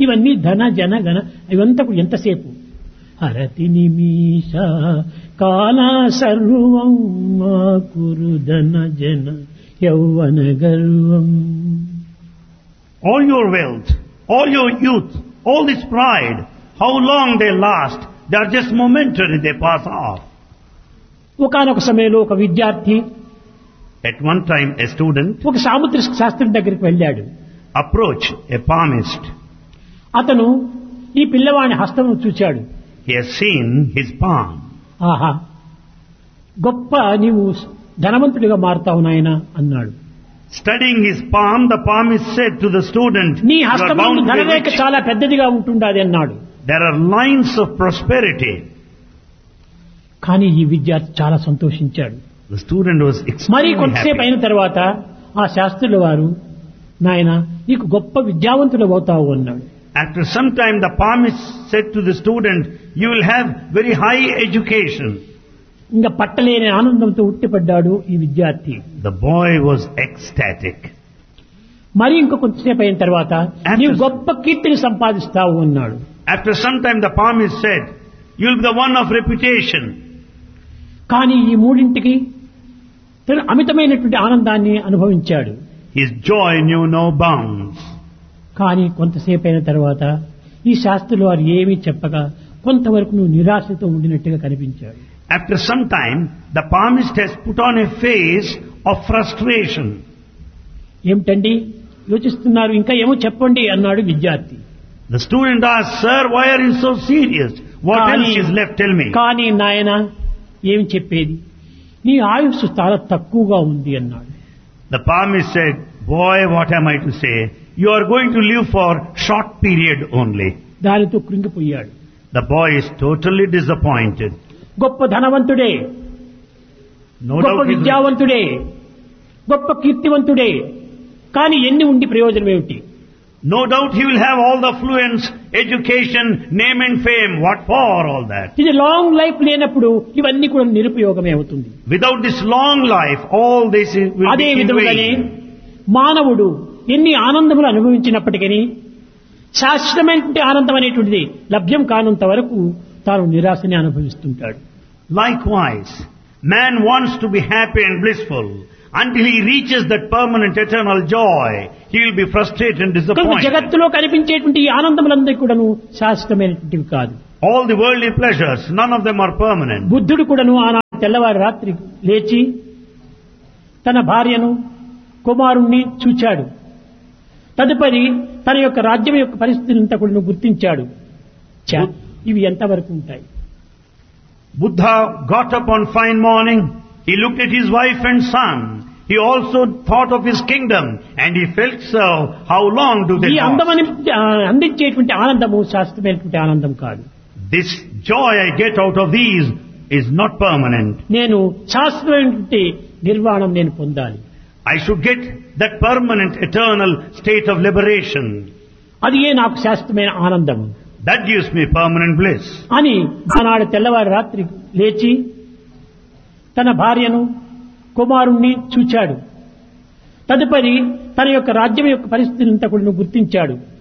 ఇవన్నీ ధన జన గణ ఇవంతా కూడా ఎంతసేపు హరతి నిమీష కాల సర్వం మా కురు ధన జన యౌవన గర్వం All your wealth, all your youth, all this pride, how long they last, they are just momentary, they pass off. ఒకనొక సమయంలో ఒక విద్యార్థి At one time, a student ఒక సాముద్రిక శాస్త్రం దగ్గరికి వెళ్ళాడు approached a palmist. అతను ఈ పిల్లవాని హస్తమును చూచాడు He has seen his palm. ఆహా గొప్ప నీవు ధనవంతుడిగా మారుతావు నాయన అన్నాడు Studying his palm, the palmist said to the student, నీ "You are హస్తము bound to be ధనరేఖ rich. చాలా పెద్దదిగా ఉంటుండాది అన్నాడు There are lines of prosperity. కానీ ఈ విద్యార్థి చాలా సంతోషించాడు The student was మరి extremely కొంతసేపు happy. అయిన తర్వాత ఆ శాస్త్రుల వారు నాయన నీకు గొప్ప విద్యావంతుడు అవుతావు అన్నాడు After some time, the palmist said to the student, you will have very high education. ఇంకా పట్టలేని ఆనందంతో ఉట్టిపడ్డాడు ఈ విద్యార్థి The boy was ecstatic. మరి ఇంక కొంతసేపు అయిన తర్వాత నీవు గొప్ప కీర్తిని సంపాదిస్తావు అన్నాడు After some time, the palmist said, you will be the one of reputation. కానీ ఈ మూడింటికి తను అమితమైనటువంటి ఆనందాన్ని అనుభవించాడు His joy knew no bounds. కానీ కొంతసేపు అయిన తర్వాత ఈ శాస్త్రులు వారు ఏమీ చెప్పగా కొంతవరకు నువ్వు నిరాశతో ఉండినట్టుగా కనిపించాడు After some time, the palmist has put on a face of frustration. ఏమిటండి యోచిస్తున్నారు ఇంకా ఏమో చెప్పండి అన్నాడు విద్యార్థి The student asked, Sir, why are you so serious? What కానీ- else is left? Tell me. కానీ నాయన ఏమి చెప్పేది నీ ఆయుస్సు చాలా తక్కువగా ఉంది అన్నాడు The palmist said, Boy, what am I to say? You are going to live for short period only. దానితో కృంగిపోయాడు The boy is totally disappointed. గొప్ప ధనవంతుడే No గొప్ప doubt, he is- విద్యావంతుడే గొప్ప కీర్తివంతుడే కానీ ఎన్ని ఉండి ప్రయోజనం ఏమిటి no doubt he will have all the affluence, education, name and fame. What for all that? ఇది లాంగ్ లైఫ్ లేనప్పుడు ఇవన్నీ కూడా నిరుపయోగమే అవుతుంది Without this long life, all this is, will అదే be in విధముగానే vain. మానవుడు ఎన్ని ఆనందములు అనుభవించినప్పటికీ శాశ్వతమైనటువంటి ఆనందం అనేటువంటిది లభ్యం కానంత వరకు తాను నిరాశని అనుభవిస్తుంటాడు Likewise, man wants to be happy and blissful. Until he reaches that permanent eternal joy, he will be frustrated and కనుక disappointed. జగత్తులో కనిపించేటువంటి ఈ ఆనందములందరికీ కూడాను శాశ్వతమైనటువంటివి కాదు All the worldly pleasures, none of them are permanent. బుద్ధుడు కూడాను ఆనాడు తెల్లవారి రాత్రి లేచి తన భార్యను కుమారుణ్ణి చూచాడు తదుపరి తన యొక్క రాజ్యం యొక్క పరిస్థితినంతా కూడా గుర్తించాడు ఛ, ఇవి ఎంతవరకు ఉంటాయి Buddha got up on fine morning, he looked at his wife and son. He also thought of his kingdom and he felt so, how long do they ఈ last? అందమని ఆ, అందించేటువంటి ఆనందము శాశ్వతమైనటువంటి ఆనందం కాదు This joy I get out of these is not permanent. నేను శాశ్వతమైనటువంటి నిర్వాణం నేను పొందాలి I should get that permanent eternal state of liberation. అది ఏ నాకు శాశ్వతమైన ఆనందము That gives me permanent bliss. అని ఆనాడు తెల్లవారి రాత్రి లేచి తన భార్యను కుమారుణ్ణి చూచాడు తదుపరి తన యొక్క రాజ్యం యొక్క పరిస్థితినంతా కూడా గుర్తించాడు